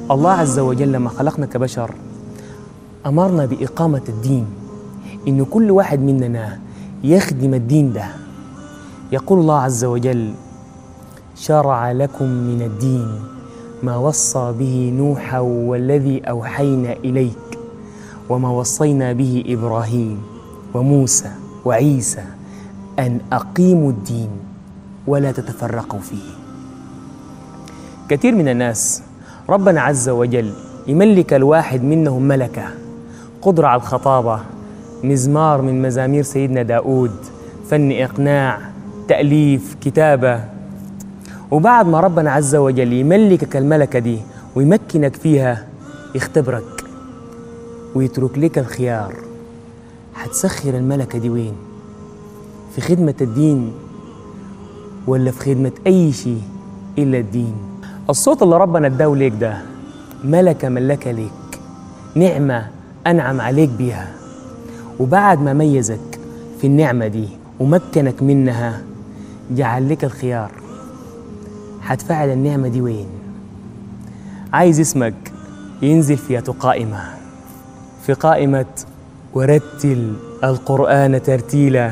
الله عز وجل لما خلقنا كبشر أمرنا بإقامة الدين إن كل واحد مننا يخدم الدين ده يقول الله عز وجل شرع لكم من الدين ما وصى به نوحا والذي أوحينا إليك وما وصينا به إبراهيم وموسى وعيسى أن أقيموا الدين ولا تتفرقوا فيه كثير من الناس ربنا عز وجل يملك الواحد منهم ملكة قدرة على الخطابة مزمار من مزامير سيدنا داود فن إقناع تأليف كتابة وبعد ما ربنا عز وجل يملكك الملكة دي ويمكنك فيها يختبرك ويترك لك الخيار حتسخر الملكة دي وين؟ في خدمة الدين ولا في خدمة أي شيء إلا الدين الصوت اللي ربنا اداه ليك ده ملكة ملكة ليك نعمة أنعم عليك بيها وبعد ما ميزك في النعمة دي ومكنك منها جعل لك الخيار حتفعل النعمة دي وين عايز اسمك ينزل في قائمة في قائمة ورتل القرآن ترتيلا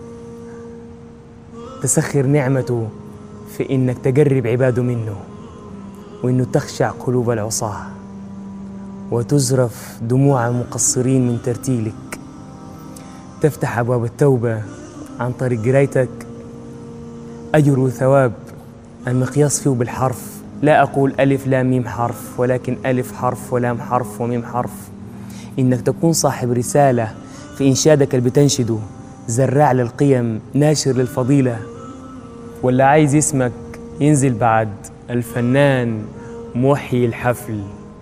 تسخر نعمته في إنك تقرب عباده منه وإنه تخشع قلوب العصاة وتزرف دموع المقصرين من ترتيلك تفتح أبواب التوبة عن طريق قرايتك أجر وثواب المقياس فيه بالحرف لا أقول ألف لام ميم حرف ولكن ألف حرف ولام حرف وميم حرف إنك تكون صاحب رسالة في إنشادك اللي بتنشده زراع للقيم ناشر للفضيلة ولا عايز اسمك ينزل بعد الفنان محيي الحفل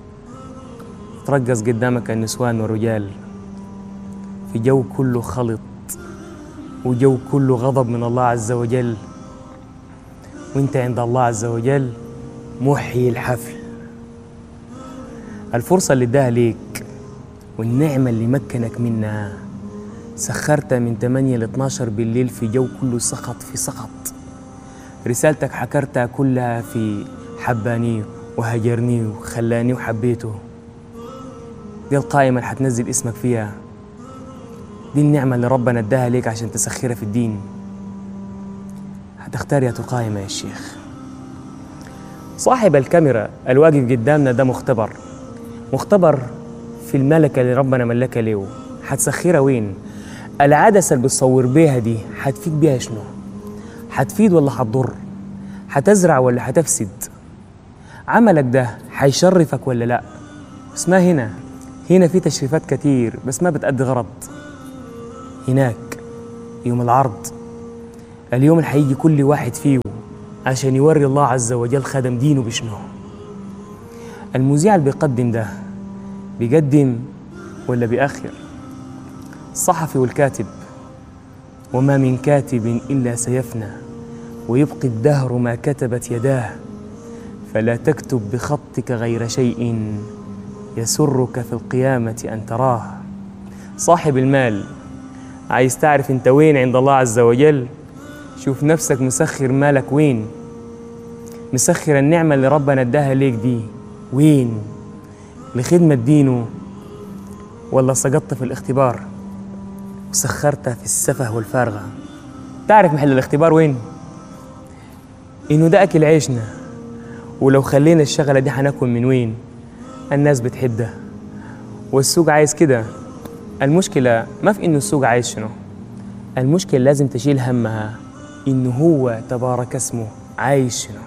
ترقص قدامك النسوان والرجال في جو كله خلط وجو كله غضب من الله عز وجل وانت عند الله عز وجل محيي الحفل الفرصة اللي اداها ليك والنعمة اللي مكنك منها سخرتها من 8 ل 12 بالليل في جو كله سخط في سخط رسالتك حكرتها كلها في حباني وهجرني وخلاني وحبيته دي القائمة اللي حتنزل اسمك فيها دي النعمة اللي ربنا اداها ليك عشان تسخرها في الدين هتختار يا تقايمة يا شيخ صاحب الكاميرا الواقف قدامنا ده مختبر مختبر في الملكة اللي ربنا ملكها له حتسخرها وين العدسة اللي بتصور بيها دي حتفيد بيها شنو حتفيد ولا حتضر حتزرع ولا حتفسد عملك ده حيشرفك ولا لا بس ما هنا هنا في تشريفات كتير بس ما بتأدي غرض هناك يوم العرض اليوم اللي حيجي كل واحد فيه عشان يوري الله عز وجل خدم دينه بشنو المذيع اللي بيقدم ده بيقدم ولا بيأخر الصحفي والكاتب وما من كاتب إلا سيفنى ويبقي الدهر ما كتبت يداه فلا تكتب بخطك غير شيء يسرك في القيامة أن تراه صاحب المال عايز تعرف انت وين عند الله عز وجل شوف نفسك مسخر مالك وين مسخر النعمة اللي ربنا اداها ليك دي وين لخدمة دينه ولا سقطت في الاختبار وسخرتها في السفه والفارغة تعرف محل الاختبار وين إنه ده أكل عيشنا ولو خلينا الشغلة دي حناكل من وين الناس بتحب ده والسوق عايز كده المشكلة ما في إنه السوق عايز شنو المشكلة لازم تشيل همها إنه هو تبارك اسمه عايش شنو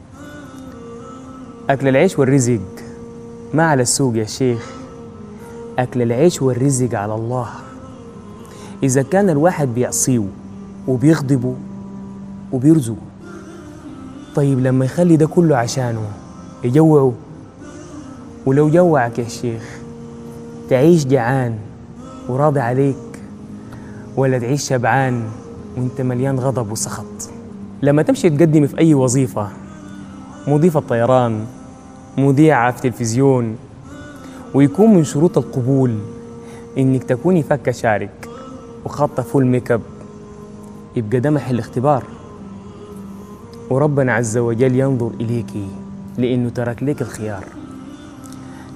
أكل العيش والرزق ما على السوق يا شيخ أكل العيش والرزق على الله إذا كان الواحد بيعصيه وبيغضبه وبيرزقه طيب لما يخلي ده كله عشانه يجوعه ولو جوعك يا شيخ تعيش جعان وراضي عليك ولا تعيش شبعان وانت مليان غضب وسخط لما تمشي تقدم في أي وظيفة مضيفة طيران مذيعة في تلفزيون ويكون من شروط القبول إنك تكوني فكة شارك وخاطة فول ميك اب يبقى ده محل اختبار وربنا عز وجل ينظر إليك لأنه ترك لك الخيار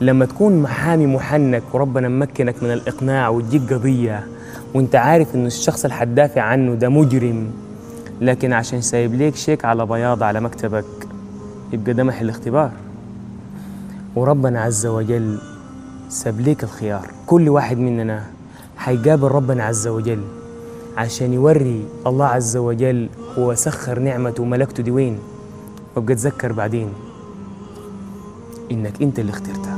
لما تكون محامي محنك وربنا ممكنك من الإقناع وتجيك قضية وانت عارف ان الشخص اللي هتدافع عنه ده مجرم لكن عشان سايب ليك شيك على بياض على مكتبك يبقى ده محل اختبار وربنا عز وجل ساب ليك الخيار كل واحد مننا هيقابل ربنا عز وجل عشان يوري الله عز وجل هو سخر نعمته وملكته دي وين وابقى تذكر بعدين انك انت اللي اخترتها